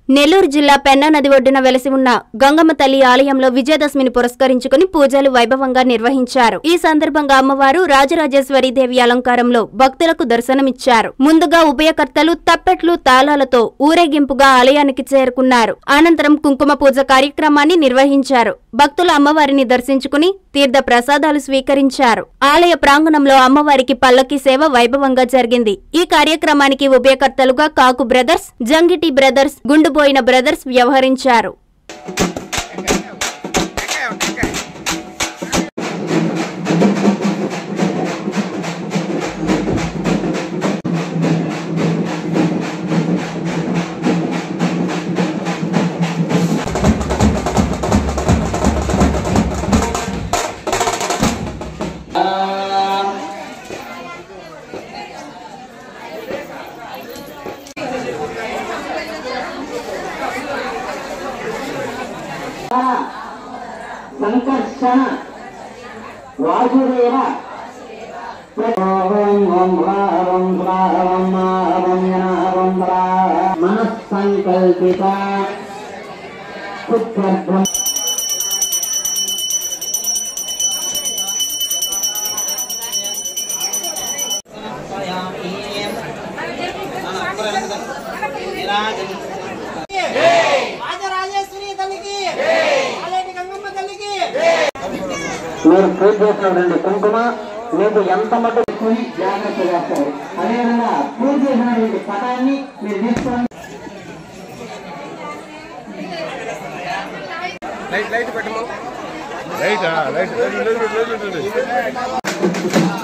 నెల్లూరు జిల్లా పెన్నా నది ఒడ్డున వెలసి ఉన్న గంగమ్మ తల్లి ఆలయంలో విజయదశమిని పురస్కరించుకుని పూజలు వైభవంగా నిర్వహించారు ఈ సందర్భంగా అమ్మవారు రాజరాజేశ్వరి దేవి అలంకారంలో భక్తులకు దర్శనమిచ్చారు ముందుగా ఉభయకర్తలు తప్పెట్లు తాళాలతో ఊరేగింపుగా ఆలయానికి చేరుకున్నారు అనంతరం కుంకుమ పూజ కార్యక్రమాన్ని నిర్వహించారు భక్తులు అమ్మవారిని దర్శించుకుని తీర్థ ప్రసాదాలు స్వీకరించారు ఆలయ ప్రాంగణంలో అమ్మవారికి పల్లకి సేవ వైభవంగా జరిగింది ఈ కార్యక్రమానికి ఉభయకర్తలుగా Kaku brothers Jangiti brothers Gundboyina brothers వ్యవహరించారు సంకర్షణ వాసుదేవ ఓం ఓం హ్రావం హ్రావం హ్రావం జనావం మనస్సంకల్పిత పుత్రభ్రం రాజరాజేశ్వరి తల్లికి ఆలేటి గంగమ్మ తల్లికి మీరు పూజ చేసినటువంటి కుంకుమ మీకు ఎంత మటు కొని జాగ్రత్త చేస్తారు అదేవిధంగా పూజ చేసినటువంటి పటాన్ని మీరు తీసుకోండి లైట్ లైట్ పెట్టము light light light light light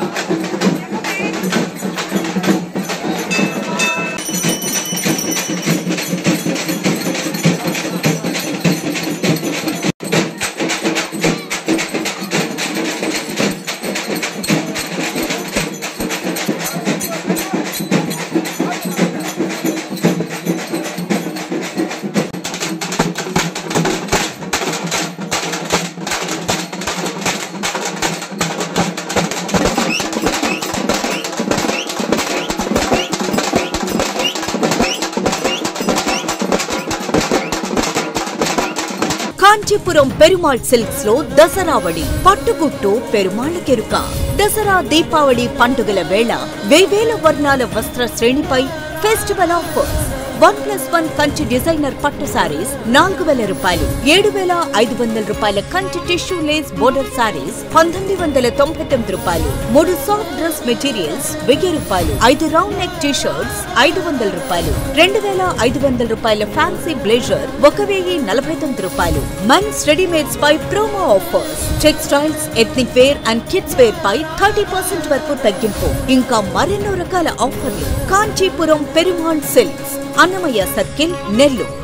Kanchipuram Perumal silks లో దసరావళి పట్టుగుట్టు పెరుమాళ్ కెరుక దసరా దీపావళి పండుగల వేళ వేవేల వర్ణాల వస్త్ర శ్రేణిపై festival offers one plus one Kanchi designer పట్టు సారీస్ నాలుగు వేల రూపాయలు ఏడు వేల ఐదు వందల రూపాయల Kanchi tissue lace border sarees పంతొమ్మిది వందల తొంభై తొమ్మిది రూపాయలు మూడు సాఫ్ట్ డ్రెస్ మెటీరియల్స్ వెయ్యి రూపాయలు ఐదు రౌండ్ నెక్ టీ షర్ట్స్ ఐదు వందల రూపాయలు రెండు వేల ఐదు వందల రూపాయల ఫ్యాన్సీ బ్లేజర్ ఒక వెయ్యి నలభై తొమ్మిది రూపాయలు మెన్స్ రెడీమేడ్స్ పై promo offers textiles ethnic wear and kids wear పై థర్టీ పర్సెంట్ వరకు తగ్గింపు ఇంకా మరెన్నో రకాల ఆఫర్లు కాంచీపురం పెరుమాళ్ సిల్క్స్ అన్నమయ్య సర్కిల్ నెల్లూరు